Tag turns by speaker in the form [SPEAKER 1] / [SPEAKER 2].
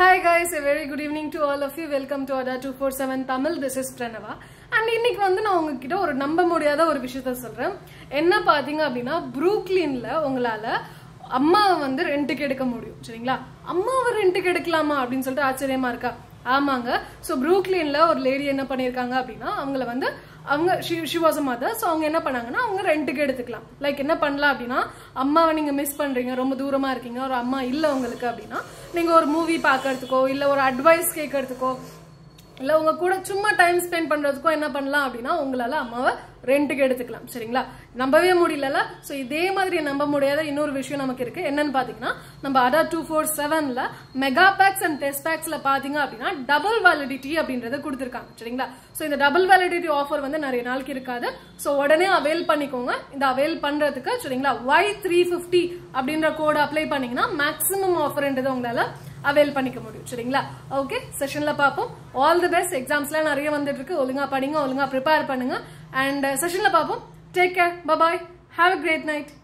[SPEAKER 1] Hi guys, a very good evening to all of you. Welcome to Ada 247 Tamil. This is Pranava. And இன்னைக்கு வந்து நான் உங்ககிட்ட ஒரு நம்ப முடியாத ஒரு விஷயத்த சொல்றேன் என்ன பாத்தீங்க அப்படின்னா ப்ரூக்லின்ல உங்களால அம்மாவை வந்து ரெண்டுக்கு எடுக்க முடியும் சரிங்களா அம்மாவை ரெண்டுக்கு எடுக்கலாமா அப்படின்னு சொல்லிட்டு ஆச்சரியமா இருக்கா ஆமாங்க ஸோ ப்ரூக்லின்ல ஒரு லேடி என்ன பண்ணியிருக்காங்க அப்படின்னா அவங்கள வந்து அவங்க she was a mother so அவங்க என்ன பண்ணாங்கன்னா அவங்க ரெண்டுக்கு எடுத்துக்கலாம் லைக் என்ன பண்ணலாம் அப்படின்னா அம்மாவை நீங்க மிஸ் பண்றீங்க ரொம்ப தூரமா இருக்கீங்க ஒரு அம்மா இல்லை உங்களுக்கு அப்படின்னா நீங்க ஒரு மூவி பார்க்கறதுக்கோ இல்லை ஒரு அட்வைஸ் கேட்கறதுக்கோ இல்ல உங்க கூட சும்மா டைம் ஸ்பெண்ட் பண்றதுக்கும் என்ன பண்ணலாம் அப்படின்னா உங்களால அம்மாவை ரெண்டுக்கு எடுத்துக்கலாம் சரிங்களா நம்பவே முடியல சோ இதே மாதிரி நம்ப முடியாத இன்னொரு விஷயம் நமக்கு இருக்கு என்னன்னு பாத்தீங்கன்னா நம்ம அதா டூ ஃபோர் செவன்ல மெகா பேக்ஸ் அண்ட் டெஸ்ட் பேக்ஸ்ல பாத்தீங்க அப்படின்னா டபுள் வேலிடிட்டி அப்படின்றத கொடுத்துருக்காங்க சரிங்களா சோ இந்த டபுள் வேலிடிட்டி ஆஃபர் வந்து நிறைய நாளைக்கு இருக்காது சோ உடனே அவைல் பண்ணிக்கோங்க இந்த அவைல் பண்றதுக்கு சரிங்களா ஒய் த்ரீ ஃபிஃப்டி அப்படின்ற கோட் அப்ளை பண்ணீங்கன்னா மேக்ஸிமம் ஆஃபர்ன்றது உங்களால அவைல் பண்ணிக்க முடியும் சரிங்களா ஓகே செஷன்ல பார்ப்போம் ஆல் தி பெஸ்ட் எக்ஸாம்ஸ்லாம் நிறைய வந்துட்டு இருக்கு ஒழுங்கா படிங்க ஒழுங்கா ப்ரிப்பேர் பண்ணுங்க அண்ட் செஷன்ல பார்ப்போம் take care bye bye have a great night